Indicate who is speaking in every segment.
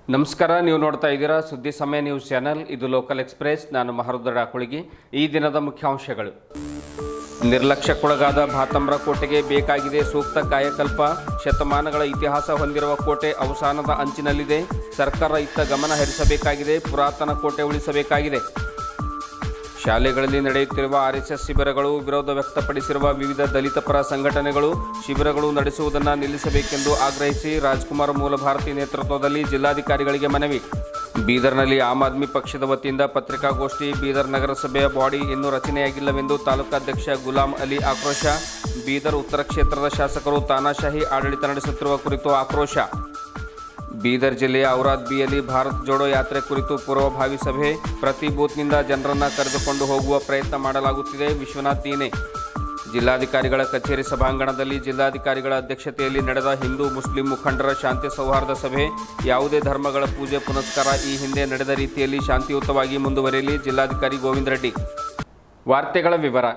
Speaker 1: ನಮಸ್ಕಾರ ನೀವು ನೋಡ್ತಾ ಇದ್ದೀರಾ ಸುದ್ದಿ ಸಮಯ ನ್ಯೂಸ್ ಚಾನೆಲ್ ಇದು ಲೋಕಲ್ ಎಕ್ಸ್ಪ್ರೆಸ್ ನಾನು ಮಹರುದ್ರ ಡಾಕುಳಿಗಿ ಈ ದಿನದ ಮುಖ್ಯಾಂಶಗಳು ನಿರ್ಲಕ್ಷ್ಯಕ್ಕೊಳಗಾದ ಭಾತಂಬ್ರ ಕೋಟೆಗೆ ಬೇಕಾಗಿದೆ ಸೂಕ್ತ ಕಾಯಕಲ್ಪ ಶತಮಾನಗಳ ಇತಿಹಾಸ ಹೊಂದಿರುವ ಕೋಟೆ ಅವಸಾನದ ಅಂಚಿನಲ್ಲಿದೆ ಸರ್ಕಾರ ಇತ್ತ ಗಮನ ಹರಿಸಬೇಕಾಗಿದೆ ಪುರಾತನ ಕೋಟೆ ಉಳಿಸಬೇಕಾಗಿದೆ ಶಾಲೆಗಳಲ್ಲಿ ನಡೆಯುತ್ತಿರುವ ಆರ್ಎಸ್ಎಸ್ ಶಿಬಿರಗಳು ವಿರೋಧ ವ್ಯಕ್ತಪಡಿಸಿರುವ ವಿವಿಧ ದಲಿತ ಪರ ಸಂಘಟನೆಗಳು ಶಿಬಿರಗಳು ನಡೆಸುವುದನ್ನು ನಿಲ್ಲಿಸಬೇಕೆಂದು ಆಗ್ರಹಿಸಿ ರಾಜ್ಕುಮಾರ್ ಮೂಲಭಾರತಿ ನೇತೃತ್ವದಲ್ಲಿ ಜಿಲ್ಲಾಧಿಕಾರಿಗಳಿಗೆ ಮನವಿ ಬೀದರ್ನಲ್ಲಿ ಆಮ್ ಆದ್ಮಿ ಪಕ್ಷದ ವತಿಯಿಂದ ಪತ್ರಿಕಾಗೋಷ್ಠಿ ಬೀದರ್ ನಗರಸಭೆಯ ಬಾಡಿ ಇನ್ನೂ ರಚನೆಯಾಗಿಲ್ಲವೆಂದು ತಾಲೂಕಾಧ್ಯಕ್ಷ ಗುಲಾಂ ಅಲಿ ಆಕ್ರೋಶ ಬೀದರ್ ಉತ್ತರ ಕ್ಷೇತ್ರದ ಶಾಸಕರು ತಾನಾಶಾಹಿ ಆಡಳಿತ ನಡೆಸುತ್ತಿರುವ ಕುರಿತು ಆಕ್ರೋಶ ಬೀದರ್ ಜಿಲ್ಲೆಯ ಔರಾದ್ ಬಿಯಲ್ಲಿ ಭಾರತ್ ಜೋಡೋ ಯಾತ್ರೆ ಕುರಿತು ಪೂರ್ವಭಾವಿ ಸಭೆ ಪ್ರತಿ ಬೂತ್ನಿಂದ ಜನರನ್ನ ಕರೆದುಕೊಂಡು ಹೋಗುವ ಪ್ರಯತ್ನ ಮಾಡಲಾಗುತ್ತಿದೆ ವಿಶ್ವನಾಥ್ ದೀನೆ ಜಿಲ್ಲಾಧಿಕಾರಿಗಳ ಕಚೇರಿ ಸಭಾಂಗಣದಲ್ಲಿ ಜಿಲ್ಲಾಧಿಕಾರಿಗಳ ಅಧ್ಯಕ್ಷತೆಯಲ್ಲಿ ನಡೆದ ಹಿಂದೂ ಮುಸ್ಲಿಂ ಮುಖಂಡರ ಶಾಂತಿ ಸೌಹಾರ್ದ ಸಭೆ ಯಾವುದೇ ಧರ್ಮಗಳ ಪೂಜೆ ಪುನಸ್ಕಾರ ಈ ಹಿಂದೆ ನಡೆದ ರೀತಿಯಲ್ಲಿ ಶಾಂತಿಯುತವಾಗಿ ಮುಂದುವರಿಯಲಿ ಜಿಲ್ಲಾಧಿಕಾರಿ ಗೋವಿಂದ ರೆಡ್ಡಿ ವಾರ್ತೆಗಳ ವಿವರ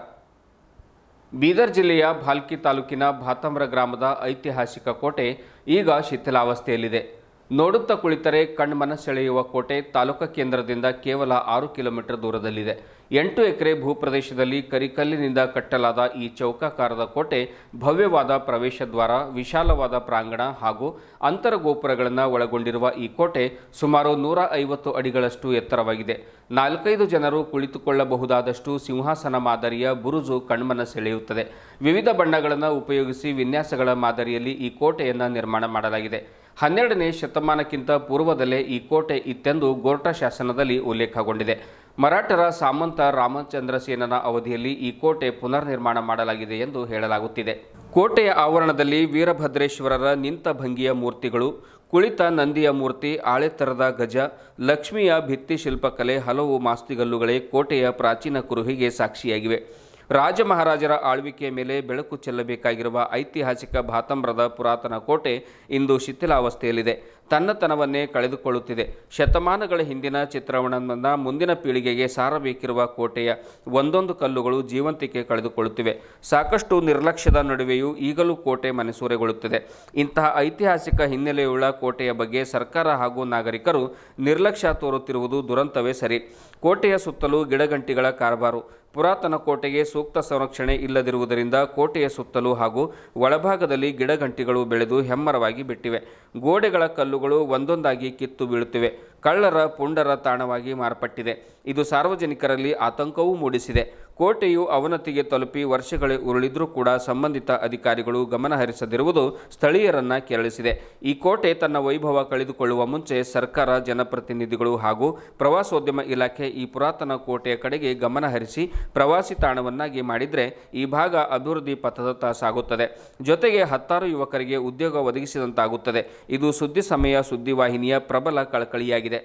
Speaker 1: ಬೀದರ್ ಜಿಲ್ಲೆಯ ಭಾಲ್ಕಿ ತಾಲೂಕಿನ ಭಾತಮ್ರ ಗ್ರಾಮದ ಐತಿಹಾಸಿಕ ಕೋಟೆ ಈಗ ಶಿಥಿಲಾವಸ್ಥೆಯಲ್ಲಿದೆ ನೋಡುತ್ತಾ ಕುಳಿತರೆ ಕಣ್ಮನ ಸೆಳೆಯುವ ಕೋಟೆ ತಾಲೂಕಾ ಕೇಂದ್ರದಿಂದ ಕೇವಲ ಆರು ಕಿಲೋಮೀಟರ್ ದೂರದಲ್ಲಿದೆ ಎಂಟು ಎಕರೆ ಭೂಪ್ರದೇಶದಲ್ಲಿ ಕರಿಕಲ್ಲಿನಿಂದ ಕಟ್ಟಲಾದ ಈ ಚೌಕಾಕಾರದ ಕೋಟೆ ಭವ್ಯವಾದ ಪ್ರವೇಶ ದ್ವಾರ ವಿಶಾಲವಾದ ಪ್ರಾಂಗಣ ಹಾಗೂ ಅಂತರ ಗೋಪುರಗಳನ್ನು ಒಳಗೊಂಡಿರುವ ಈ ಕೋಟೆ ಸುಮಾರು ನೂರ ಐವತ್ತು ಅಡಿಗಳಷ್ಟು ಎತ್ತರವಾಗಿದೆ ನಾಲ್ಕೈದು ಜನರು ಕುಳಿತುಕೊಳ್ಳಬಹುದಾದಷ್ಟು ಸಿಂಹಾಸನ ಮಾದರಿಯ ಬುರುಜು ಕಣ್ಮನ ಸೆಳೆಯುತ್ತದೆ ವಿವಿಧ ಬಣ್ಣಗಳನ್ನು ಉಪಯೋಗಿಸಿ ವಿನ್ಯಾಸಗಳ ಮಾದರಿಯಲ್ಲಿ ಈ ಕೋಟೆಯನ್ನು ನಿರ್ಮಾಣ ಮಾಡಲಾಗಿದೆ ಹನ್ನೆರಡನೇ ಶತಮಾನಕ್ಕಿಂತ ಪೂರ್ವದಲ್ಲೇ ಈ ಕೋಟೆ ಇತ್ತೆಂದು ಗೋರ್ಟಾ ಶಾಸನದಲ್ಲಿ ಉಲ್ಲೇಖಗೊಂಡಿದೆ ಮರಾಠರ ಸಾಮಂತ ರಾಮಚಂದ್ರ ಸೇನನ ಅವಧಿಯಲ್ಲಿ ಈ ಕೋಟೆ ಪುನರ್ನಿರ್ಮಾಣ ಮಾಡಲಾಗಿದೆ ಎಂದು ಹೇಳಲಾಗುತ್ತಿದೆ ಕೋಟೆಯ ಆವರಣದಲ್ಲಿ ವೀರಭದ್ರೇಶ್ವರರ ನಿಂತ ಭಂಗಿಯ ಮೂರ್ತಿಗಳು ಕುಳಿತ ನಂದಿಯ ಮೂರ್ತಿ ಆಳೆತ್ತರದ ಗಜ ಲಕ್ಷ್ಮಿಯ ಭಿತ್ತಿ ಶಿಲ್ಪಕಲೆ ಹಲವು ಮಾಸ್ತಿಗಲ್ಲುಗಳೇ ಕೋಟೆಯ ಪ್ರಾಚೀನ ಕುರುಹಿಗೆ ಸಾಕ್ಷಿಯಾಗಿವೆ ರಾಜ ಮಹಾರಾಜರ ಆಳ್ವಿಕೆಯ ಮೇಲೆ ಬೆಳಕು ಚೆಲ್ಲಬೇಕಾಗಿರುವ ಐತಿಹಾಸಿಕ ಭಾತಂಬ್ರದ ಪುರಾತನ ಕೋಟೆ ಇಂದು ಶಿಥಿಲಾವಸ್ಥೆಯಲ್ಲಿದೆ ತನ್ನತನವನ್ನೇ ಕಳೆದುಕೊಳ್ಳುತ್ತಿದೆ ಶತಮಾನಗಳ ಹಿಂದಿನ ಚಿತ್ರಣವನ್ನು ಮುಂದಿನ ಪೀಳಿಗೆಗೆ ಸಾರಬೇಕಿರುವ ಕೋಟೆಯ ಒಂದೊಂದು ಕಲ್ಲುಗಳು ಜೀವಂತಿಕೆ ಕಳೆದುಕೊಳ್ಳುತ್ತಿವೆ ಸಾಕಷ್ಟು ನಿರ್ಲಕ್ಷ್ಯದ ನಡುವೆಯೂ ಈಗಲೂ ಕೋಟೆ ಮನೆಸೂರೆಗೊಳ್ಳುತ್ತಿದೆ ಇಂತಹ ಐತಿಹಾಸಿಕ ಹಿನ್ನೆಲೆಯುಳ್ಳ ಕೋಟೆಯ ಬಗ್ಗೆ ಸರ್ಕಾರ ಹಾಗೂ ನಾಗರಿಕರು ನಿರ್ಲಕ್ಷ್ಯ ತೋರುತ್ತಿರುವುದು ದುರಂತವೇ ಸರಿ ಕೋಟೆಯ ಸುತ್ತಲೂ ಗಿಡಗಂಟಿಗಳ ಕಾರಬಾರು ಪುರಾತನ ಕೋಟೆಗೆ ಸೂಕ್ತ ಸಂರಕ್ಷಣೆ ಇಲ್ಲದಿರುವುದರಿಂದ ಕೋಟೆಯ ಸುತ್ತಲೂ ಹಾಗೂ ಒಳಭಾಗದಲ್ಲಿ ಗಿಡಗಂಟಿಗಳು ಬೆಳೆದು ಹೆಮ್ಮರವಾಗಿ ಬಿಟ್ಟಿವೆ ಗೋಡೆಗಳ ಕಲ್ಲುಗಳು ಒಂದೊಂದಾಗಿ ಕಿತ್ತು ಬೀಳುತ್ತಿವೆ ಕಳ್ಳರ ಪುಂಡರ ತಾಣವಾಗಿ ಮಾರ್ಪಟ್ಟಿದೆ ಇದು ಸಾರ್ವಜನಿಕರಲ್ಲಿ ಆತಂಕವೂ ಮೂಡಿಸಿದೆ ಕೋಟೆಯು ಅವನತಿಗೆ ತಲುಪಿ ವರ್ಷಗಳೇ ಉರುಳಿದ್ರೂ ಕೂಡ ಸಂಬಂಧಿತ ಅಧಿಕಾರಿಗಳು ಗಮನ ಹರಿಸದಿರುವುದು ಸ್ಥಳೀಯರನ್ನ ಕೆರಳಿಸಿದೆ ಈ ಕೋಟೆ ತನ್ನ ವೈಭವ ಕಳೆದುಕೊಳ್ಳುವ ಮುಂಚೆ ಸರ್ಕಾರ ಜನಪ್ರತಿನಿಧಿಗಳು ಹಾಗೂ ಪ್ರವಾಸೋದ್ಯಮ ಇಲಾಖೆ ಈ ಪುರಾತನ ಕೋಟೆಯ ಕಡೆಗೆ ಗಮನ ಹರಿಸಿ ಪ್ರವಾಸಿ ತಾಣವನ್ನಾಗಿ ಮಾಡಿದರೆ ಈ ಭಾಗ ಅಭಿವೃದ್ಧಿ ಪಥದತ್ತ ಸಾಗುತ್ತದೆ ಜೊತೆಗೆ ಹತ್ತಾರು ಯುವಕರಿಗೆ ಉದ್ಯೋಗ ಒದಗಿಸಿದಂತಾಗುತ್ತದೆ ಇದು ಸುದ್ದಿ ಸಮಯ ಸುದ್ದಿವಾಹಿನಿಯ ಪ್ರಬಲ ಕಳಕಳಿಯಾಗಿದೆ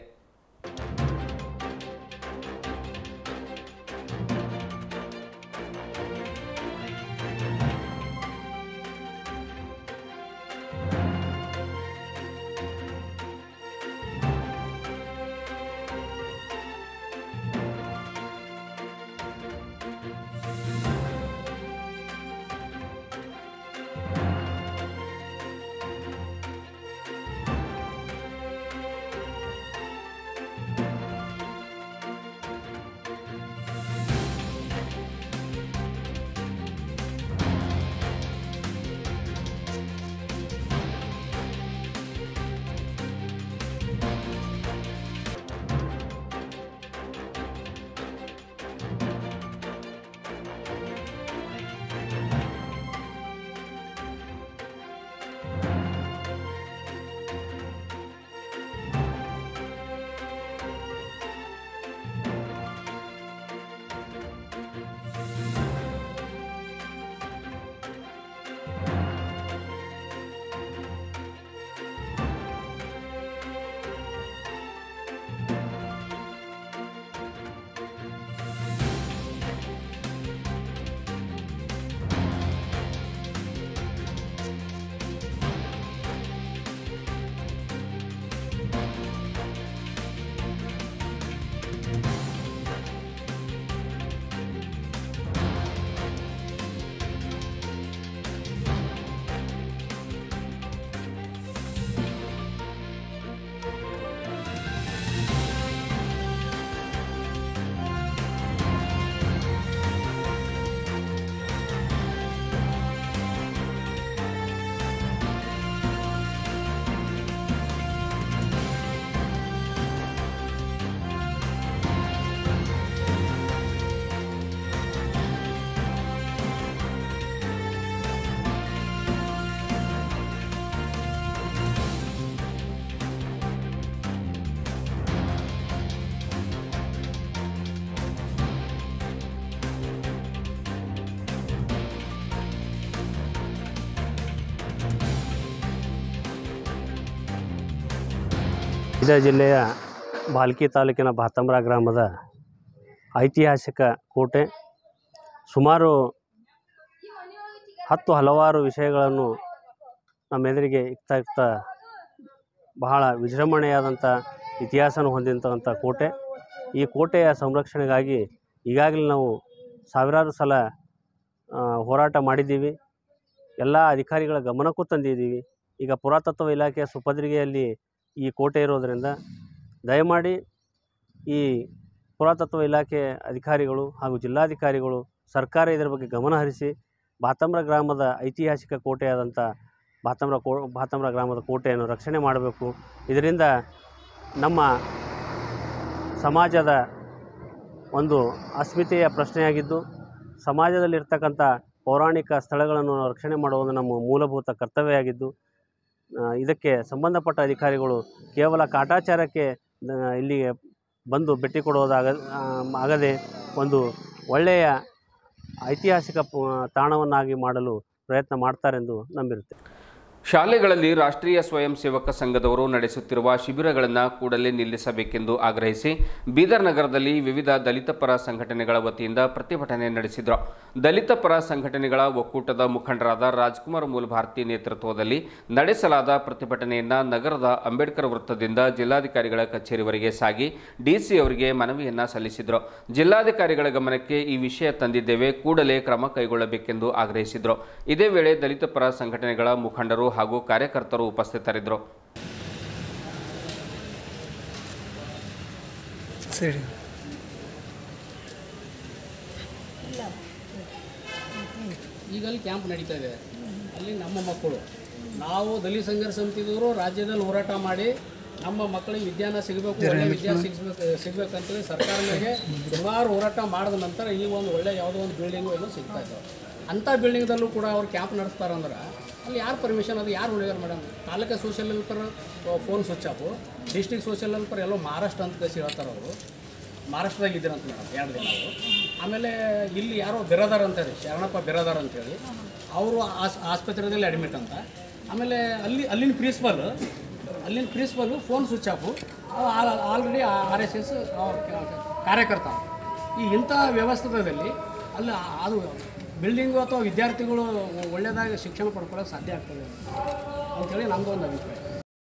Speaker 2: ಬೀದರ್ ಜಿಲ್ಲೆಯ ಬಾಲ್ಕಿ ತಾಲೂಕಿನ ಬಾತಂಬ್ರ ಗ್ರಾಮದ ಐತಿಹಾಸಿಕ ಕೋಟೆ ಸುಮಾರು ಹತ್ತು ಹಲವಾರು ವಿಷಯಗಳನ್ನು ನಮ್ಮ ಎದುರಿಗೆ ಇಕ್ತಾ ಇಕ್ತಾ ಬಹಳ ವಿಜೃಂಭಣೆಯಾದಂಥ ಇತಿಹಾಸನ ಹೊಂದಿರ್ತಕ್ಕಂಥ ಕೋಟೆ ಈ ಕೋಟೆಯ ಸಂರಕ್ಷಣೆಗಾಗಿ ಈಗಾಗಲೇ ನಾವು ಸಾವಿರಾರು ಸಲ ಆ, ಹೋರಾಟ ಮಾಡಿದ್ದೀವಿ ಎಲ್ಲ ಅಧಿಕಾರಿಗಳ ಗಮನಕ್ಕೂ ತಂದಿದ್ದೀವಿ ಈಗ ಪುರಾತತ್ವ ಇಲಾಖೆಯ ಸುಪದ್ರಿಗೆಯಲ್ಲಿ ಈ ಕೋಟೆ ಇರೋದರಿಂದ ದಯಮಾಡಿ ಈ ಪುರಾತತ್ವ ಇಲಾಖೆ ಅಧಿಕಾರಿಗಳು ಹಾಗೂ ಜಿಲ್ಲಾಧಿಕಾರಿಗಳು ಸರ್ಕಾರ ಇದರ ಬಗ್ಗೆ ಗಮನ ಹರಿಸಿ ಬಾತಂಬ್ರ ಗ್ರಾಮದ ಐತಿಹಾಸಿಕ ಕೋಟೆಯಾದಂಥ ಬಾತಂಬ್ರ ಕೋ ಬಾತಂಬ್ರ ಗ್ರಾಮದ ಕೋಟೆಯನ್ನು ರಕ್ಷಣೆ ಮಾಡಬೇಕು ಇದರಿಂದ ನಮ್ಮ ಸಮಾಜದ ಒಂದು ಅಸ್ಮಿತೆಯ ಪ್ರಶ್ನೆಯಾಗಿದ್ದು ಸಮಾಜದಲ್ಲಿರ್ತಕ್ಕಂಥ ಪೌರಾಣಿಕ ಸ್ಥಳಗಳನ್ನು ನಾವು ರಕ್ಷಣೆ ಮಾಡುವುದು ನಮ್ಮ ಮೂಲಭೂತ ಕರ್ತವ್ಯ ಆ, ಇದಕ್ಕೆ ಸಂಬಂಧಪಟ್ಟ ಅಧಿಕಾರಿಗಳು ಕೇವಲ ಕಾಟಾಚಾರಕ್ಕೆ ಆ, ಇಲ್ಲಿಗೆ ಬಂದು ಭೇಟಿ ಕೊಡುವುದಾಗ ಆ, ಆಗದೆ ಒಂದು ಒಳ್ಳೆಯ ಐತಿಹಾಸಿಕ ಪ- ತಾಣವನ್ನಾಗಿ ಮಾಡಲು ಪ್ರಯತ್ನ ಮಾಡ್ತಾರೆಂದು ನಂಬಿರುತ್ತೆ
Speaker 1: ಶಾಲೆಗಳಲ್ಲಿ ರಾಷ್ಟ್ರೀಯ ಸ್ವಯಂ ಸೇವಕ ಸಂಘದವರು ನಡೆಸುತ್ತಿರುವ ಶಿಬಿರಗಳನ್ನು ಕೂಡಲೇ ನಿಲ್ಲಿಸಬೇಕೆಂದು ಆಗ್ರಹಿಸಿ ಬೀದರ್ ನಗರದಲ್ಲಿ ವಿವಿಧ ದಲಿತ ಪರ ಸಂಘಟನೆಗಳ ವತಿಯಿಂದ ಪ್ರತಿಭಟನೆ ನಡೆಸಿದರು ದಲಿತ ಪರ ಸಂಘಟನೆಗಳ ಒಕ್ಕೂಟದ ಮುಖಂಡರಾದ ರಾಜ್ಕುಮಾರ್ ಮೂಲಭಾರತಿ ನೇತೃತ್ವದಲ್ಲಿ ನಡೆಸಲಾದ ಪ್ರತಿಭಟನೆಯನ್ನು ನಗರದ ಅಂಬೇಡ್ಕರ್ ವೃತ್ತದಿಂದ ಜಿಲ್ಲಾಧಿಕಾರಿಗಳ ಕಚೇರಿವರೆಗೆ ಸಾಗಿ ಡಿಸಿ ಅವರಿಗೆ ಮನವಿಯನ್ನ ಸಲ್ಲಿಸಿದರು ಜಿಲ್ಲಾಧಿಕಾರಿಗಳ ಗಮನಕ್ಕೆ ಈ ವಿಷಯ ತಂದಿದ್ದೇವೆ ಕೂಡಲೇ ಕ್ರಮ ಕೈಗೊಳ್ಳಬೇಕೆಂದು ಆಗ್ರಹಿಸಿದರು ಇದೇ ವೇಳೆ ದಲಿತ ಪರ ಸಂಘಟನೆಗಳ ಮುಖಂಡರು ಹಾಗೂ ಕಾರ್ಯಕರ್ತರು ಉಪಸ್ಥಿತರಿದ್ದರು
Speaker 3: ಸರಿ
Speaker 4: ಈಗ ಅಲ್ಲಿ ಕ್ಯಾಂಪ್ ನಡೀತಾ ಇದೆ ಅಲ್ಲಿ ನಮ್ಮ ಮಕ್ಕಳು ನಾವು ದಲಿತ ಸಂಘರ್ಷ ಸಮಿತಿದವರು ರಾಜ್ಯದಲ್ಲಿ ಹೋರಾಟ ಮಾಡಿ ನಮ್ಮ ಮಕ್ಕಳಿಗೆ ವಿದ್ಯಾನ ಸಿಗಬೇಕು ಒಳ್ಳೆ ವಿದ್ಯಾ ಸಿಗ್ಬೇಕು ಸಿಗ್ಬೇಕಂತೇಳಿ ಸರ್ಕಾರ ಮೇಲೆ ಸುಮಾರು ಹೋರಾಟ ಮಾಡಿದ ನಂತರ ಈಗ ಒಂದು ಒಳ್ಳೆ ಯಾವುದೋ ಒಂದು ಬಿಲ್ಡಿಂಗು ಏನೋ ಸಿಗ್ತಾ ಇದ್ದಾವೆ ಅಂಥ ಬಿಲ್ಡಿಂಗ್ದಲ್ಲೂ ಕೂಡ ಅವ್ರು ಕ್ಯಾಂಪ್ ನಡೆಸ್ತಾರಂದ್ರೆ ಅಲ್ಲಿ ಯಾರು ಪರ್ಮಿಷನ್ ಅದು ಯಾರು ಹುಡುಗರು madam taluk social welfare phone switch off district social welfare ಎಲ್ಲೋ ಮಹಾರಾಷ್ಟ್ರ ಅಂತ ಕಸಿ ಹೇಳ್ತಾರೆ ಅವರು ಮಹಾರಾಷ್ಟ್ರದಾಗ ಇದ್ದೀರಂತ ಮೇಡಮ್ ಎರಡು ದಿನ ಅವರು ಆಮೇಲೆ ಇಲ್ಲಿ ಯಾರೋ ಬಿರಾದಾರ್ ಅಂತೇಳಿ ಶರಣಪ್ಪ ಬಿರಾದಾರ್ ಅಂತೇಳಿ ಅವರು ಆಸ್ ಆಸ್ಪತ್ರೆಯಲ್ಲಿ ಅಡ್ಮಿಟ್ ಅಂತ ಆಮೇಲೆ ಅಲ್ಲಿ ಅಲ್ಲಿನ ಪ್ರಿನ್ಸಿಪಲ್ ಅಲ್ಲಿನ principal phone switch off already R S S ಕಾರ್ಯಕರ್ತ ಈ ಇಂಥ ವ್ಯವಸ್ಥೆದಲ್ಲಿ ಅಲ್ಲಿ ಆ- ಅದು ಬಿಲ್ಡಿಂಗು ಅಥವಾ ವಿದ್ಯಾರ್ಥಿಗಳು ಒಳ್ಳೆಯದಾಗಿ ಶಿಕ್ಷಣ ಪಡ್ಕೊಳ್ಳೋಕೆ ಸಾಧ್ಯ ಆಗ್ತದೆ ಅಂಥೇಳಿ ನಮ್ಮದು ಒಂದು ಅಭಿಪ್ರಾಯ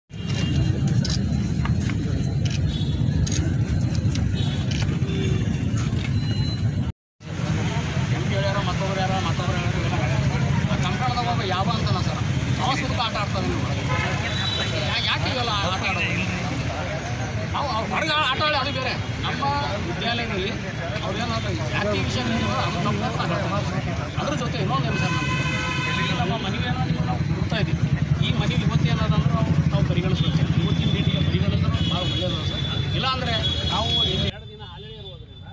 Speaker 4: ಎಂ ಪಿ ಹೇಳ್ಯಾರ ಮತ್ತೊಬ್ರು ಯಾರ ಮತ್ತೊಬ್ರು ಹೇಳ್ಯಾರ ಕಂಕಣದಾಗ ಒಬ್ಬ ಯಾವ ಅಂತಾನ ಸರ್ ಸಾಂಸ್ಕೃತಿಕ ಆಟ ಆಡ್ತಾನೆ ಯಾಕೆ ಇವೆಲ್ಲ ಆಟ ಆಡೋದು ನಾವು ಅವ್ರು ಹೊರಗೆ ಆಟ ಆಡಿ ಅದು ಬೇರೆ ನಮ್ಮ ವಿದ್ಯಾಲಯದಲ್ಲಿ ಅವ್ರೇನಾದ್ರು ಜಾತಿ ವಿಷಯ ಅದು ನಮ್ಮ ಅದ್ರ ಜೊತೆ ಇನ್ನೊಂದು ಏನು ಸರ್ ನಮ್ಗೆ ಇಲ್ಲಿ ನಮ್ಮ ಮನೆಗೇನೋ ನೀವು ನಾವು ಕೊಡ್ತಾ ಇದ್ದೀವಿ ಈ ಮನೆಗೆ ಇವತ್ತೇನಾದಂದ್ರೆ ನಾವು ನಾವು ಪರಿಗಣಿಸ್ಬೇಕು ಇವತ್ತಿನ ಮೀಟಿಗೆ ಪರಿಗಣಿಸಿದ್ರೆ ಭಾಳ ಒಳ್ಳೆಯದು ಸರ್ ಇಲ್ಲಾಂದರೆ ನಾವು ಇಲ್ಲಿ ಎರಡು ದಿನ ಹಾಲಿಡೇ ಇರೋದ್ರಿಂದ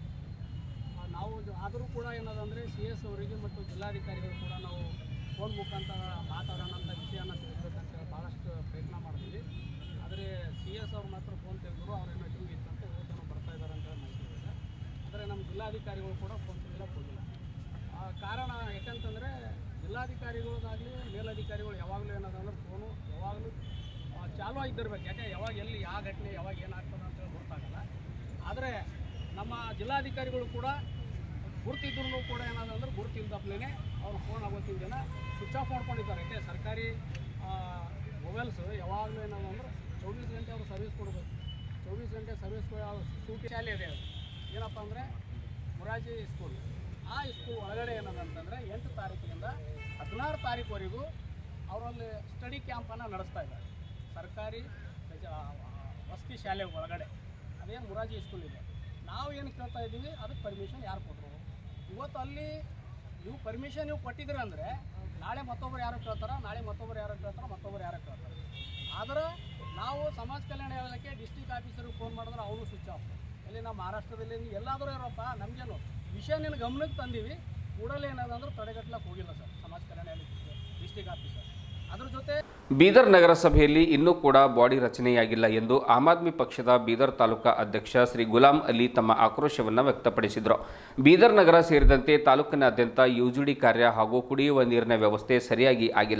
Speaker 4: ಆ, ನಾವು ಇದು- ಆದರೂ ಕೂಡ ಏನದಂದರೆ ಸಿ ಎಸ್ ಅವರಿಗೆ ಮತ್ತು ಜಿಲ್ಲಾಧಿಕಾರಿಗಳು ಕೂಡ ನಾವು ಫೋನ್ ಮುಖಾಂತರ ಮಾತಾಡೋಣ ಅಂತ ವಿಷಯನ ತಿಳಿಸ್ಬೇಕಂತ ಹೇಳಿ ಭಾಳಷ್ಟು ಪ್ರಯತ್ನ ಮಾಡಿದ್ವಿ ಆದರೆ ಸಿ ಎಸ್ ಅವ್ರು ಮಾತ್ರ ಫೋನ್ ತೆಗೆದ್ರು ಅವ್ರೇನೋ ಡ್ಯೂಟಿ ಇತ್ತಂತೆ ಇವತ್ತೇನೋ ಬರ್ತಾ ಇದ್ದಾರೆ ಅಂತ ಹೇಳಿ ಮಾಹಿತಿ ಇದೆ ಆದರೆ ನಮ್ಮ ಜಿಲ್ಲಾಧಿಕಾರಿಗಳು ಕೂಡ ಫೋನ್ ತೆಗೆಲ್ಲ ಕೊಡಲಿಲ್ಲ ಆ, ಕಾರಣ ಯಾಕಂತಂದರೆ ಜಿಲ್ಲಾಧಿಕಾರಿಗಳದಾಗಲಿ ಮೇಲಧಿಕಾರಿಗಳು ಯಾವಾಗಲೂ ಏನದಂದ್ರೆ ಫೋನು ಯಾವಾಗಲೂ ಆ, ಚಾಲು ಆಗಿದ್ದಿರ್ಬೇಕು ಯಾಕೆ ಯಾವಾಗ ಎಲ್ಲಿ ಯಾವ ಘಟನೆ ಯಾವಾಗ ಏನಾಗ್ತದೆ ಅಂತೇಳಿ ಗೊತ್ತಾಗಲ್ಲ ಆದರೆ ನಮ್ಮ ಜಿಲ್ಲಾಧಿಕಾರಿಗಳು ಕೂಡ ಗುರುತಿದ್ರು ಕೂಡ ಏನಾದಂದ್ರೆ ಗುರುತಿಲ್ದಪ್ಲೇ ಅವ್ರು ಫೋನ್ ಆಗೋತ್ತಿನ ಜನ ಸ್ವಿಚ್ ಆಫ್ ಮಾಡ್ಕೊಂಡಿದ್ದಾರೆ ಯಾಕೆ ಸರ್ಕಾರಿ ಮೊಬೈಲ್ಸು ಯಾವಾಗಲೂ ಏನದಂದ್ರೆ ಚೌಬೀಸ್ ಗಂಟೆ ಅವರು ಸರ್ವಿಸ್ ಕೊಡಬೇಕು ಚೌಬೀಸ್ ಗಂಟೆ ಸರ್ವಿಸ್ ಸೂಟಿ ಶಾಲೆ ಇದೆ ಅದು. ಏನಪ್ಪ ಅಂದರೆ ಮೊರಾಜಿ ಸ್ಕೂಲ್ ಆ ಸ್ಕೂಲ್ ಒಳಗಡೆ ಏನದಂತಂದರೆ ಎಂಟು ತಾರೀಕಿನಿಂದ ಹದಿನಾರು ತಾರೀಕುವರೆಗೂ ಅವರಲ್ಲಿ ಸ್ಟಡಿ ಕ್ಯಾಂಪನ್ನು ನಡೆಸ್ತಾ ಇದ್ದಾರೆ ಸರ್ಕಾರಿ ಆ, ವಸತಿ ಶಾಲೆ ಒಳಗಡೆ ಅದೇನು ಮುರಾಜಿ ಸ್ಕೂಲ್ ಇದೆ ನಾವು ಏನು ಕೇಳ್ತಾ ಇದ್ದೀವಿ ಅದಕ್ಕೆ ಪರ್ಮಿಷನ್ ಯಾರು ಕೊಟ್ಟರು ಇವತ್ತು ಅಲ್ಲಿ ನೀವು ಪರ್ಮಿಷನ್ ನೀವು ಕೊಟ್ಟಿದ್ದೀರ ಅಂದರೆ ನಾಳೆ ಮತ್ತೊಬ್ಬರು ಯಾರು ಕೇಳ್ತಾರ ನಾಳೆ ಮತ್ತೊಬ್ಬರು ಯಾರು ಕೇಳ್ತಾರ ಮತ್ತೊಬ್ಬರು ಯಾರು ಕೇಳ್ತಾರೆ ಆದ್ರೆ ನಾವು ಸಮಾಜ ಕಲ್ಯಾಣ ಇಲಾಖೆ ಡಿಸ್ಟಿಕ್ ಆಫೀಸರ್ಗೆ ಫೋನ್ ಮಾಡಿದ್ರೆ ಅವನು ಸ್ವಿಚ್ ಆಫ್ ಇಲ್ಲಿ ನಾವು ಮಹಾರಾಷ್ಟ್ರದಲ್ಲಿ ನೀವು ಎಲ್ಲಾದರೂ ಇರೋಪ್ಪ ನಮಗೇನು ವಿಷಯ ನಿನ್ನ ಗಮನಕ್ಕೆ ತಂದೀವಿ ಕೂಡಲೇ ಏನಾದಂದ್ರೆ ತಡೆಗಟ್ಟಲಕ್ಕೆ ಹೋಗಿಲ್ಲ ಸರ್ ಸಮಾಜ ಕಲ್ಯಾಣ ಇಲಾಖೆ ಡಿಸ್ಟಿಕ್ ಆಫೀಸರ್ ಅದ್ರ ಜೊತೆ
Speaker 1: ಬೀದರ್ ನಗರಸಭೆಯಲ್ಲಿ ಇನ್ನೂ ಕೂಡ ಬಾಡಿ ರಚನೆಯಾಗಿಲ್ಲ ಎಂದು ಆಮ್ ಆದ್ಮಿ ಪಕ್ಷದ ಬೀದರ್ ತಾಲೂಕಾ ಅಧ್ಯಕ್ಷ ಶ್ರೀ ಗುಲಾಂ ಅಲಿ ತಮ್ಮ ಆಕ್ರೋಶವನ್ನು ವ್ಯಕ್ತಪಡಿಸಿದರು ಬೀದರ್ ನಗರ ಸೇರಿದಂತೆ ತಾಲೂಕಿನಾದ್ಯಂತ ಯುಜಿಡಿ ಕಾರ್ಯ ಹಾಗೂ ಕುಡಿಯುವ ನೀರಿನ ವ್ಯವಸ್ಥೆ ಸರಿಯಾಗಿ ಆಗಿಲ್ಲ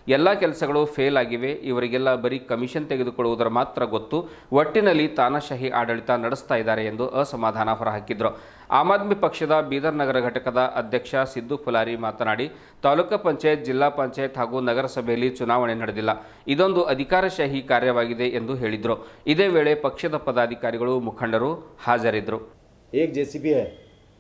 Speaker 1: ಎಲ್ಲ ಕೆಲಸಗಳು ಫೇಲ್ ಆಗಿವೆ ಇವರಿಗೆಲ್ಲ ಬರೀ ಕಮಿಷನ್ ತೆಗೆದುಕೊಳ್ಳುವುದರ ಮಾತ್ರ ಗೊತ್ತು ಒಟ್ಟಿನಲ್ಲಿ ತಾನಾಶಾಹಿ ಆಡಳಿತ ನಡೆಸ್ತಾ ಇದ್ದಾರೆ ಎಂದು ಅಸಮಾಧಾನ ಹೊರಹಾಕಿದ್ರು ಆಮ್ ಆದ್ಮಿ ಪಕ್ಷದ ಬೀದರ್ ನಗರ ಘಟಕದ ಅಧ್ಯಕ್ಷ ಸಿದ್ದು ಫುಲಾರಿ ಮಾತನಾಡಿ ತಾಲೂಕು ಪಂಚಾಯತ್ ಜಿಲ್ಲಾ ಪಂಚಾಯತ್ ಹಾಗೂ ನಗರಸಭೆಯಲ್ಲಿ ಚುನಾವಣೆ ನಡೆದಿಲ್ಲ ಇದೊಂದು ಅಧಿಕಾರಶಾಹಿ ಕಾರ್ಯವಾಗಿದೆ ಎಂದು ಹೇಳಿದರು ಇದೇ ವೇಳೆ ಪಕ್ಷದ ಪದಾಧಿಕಾರಿಗಳು ಮುಖಂಡರು ಹಾಜರಿದ್ದರು
Speaker 3: एक जेसीबी है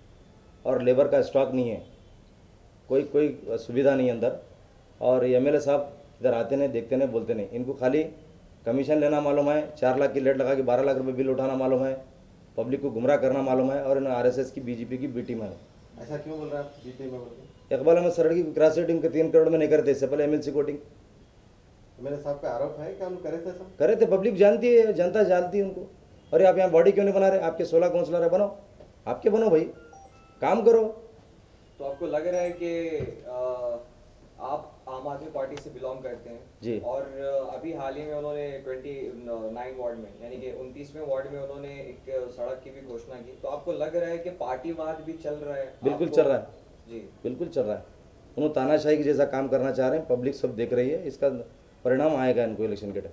Speaker 3: और लेबर का स्टॉक नहीं है कोई कोई सुविधा नहीं है अंदर और एम एल साहब इधर आते नहीं देखते नहीं बोलते नहीं इनको खाली कमीशन लेना मालूम है चार लाख की लेट लगा के बारह लाख रुपए बिल उठाना मालूम है पब्लिक को गुमराह करना मालूम है और आर एस एस की बीजेपी की बी टीम है
Speaker 5: ऐसा क्यों बोल रहा है बीते में बोल के
Speaker 3: इकबाल अहमद सरड़ की क्रॉस सेटिंग के तीन करोड़ में नहीं करते इससे पहले एम कोटिंग
Speaker 5: मेरे साहब का आरोप है क्या हम करे थे सब
Speaker 3: करे थे पब्लिक जानती है जनता जानती है उनको अरे आप यहाँ बॉडी क्यों नहीं बना रहे आपके सोलह काउंसलर है बनो आपके बनो भाई काम करो
Speaker 6: तो आपको लग रहा है कि अ, आप आम आदमी पार्टी से बिलोंग करते हैं
Speaker 3: जी।
Speaker 6: और अ, अभी हाल ही में उन्होंने 29 वार्ड में यानी कि 29वें वार्ड में उन्होंने एक सड़क की भी घोषणा की तो आपको लग रहा है कि पार्टीवाद भी चल रहा है
Speaker 3: बिल्कुल
Speaker 6: आपको-
Speaker 3: चल रहा है
Speaker 6: जी
Speaker 3: बिल्कुल चल रहा है उन्होंने तानाशाही के जैसा काम करना चाह रहे हैं पब्लिक सब देख रही है इसका परिणाम आएगा इनको इलेक्शन के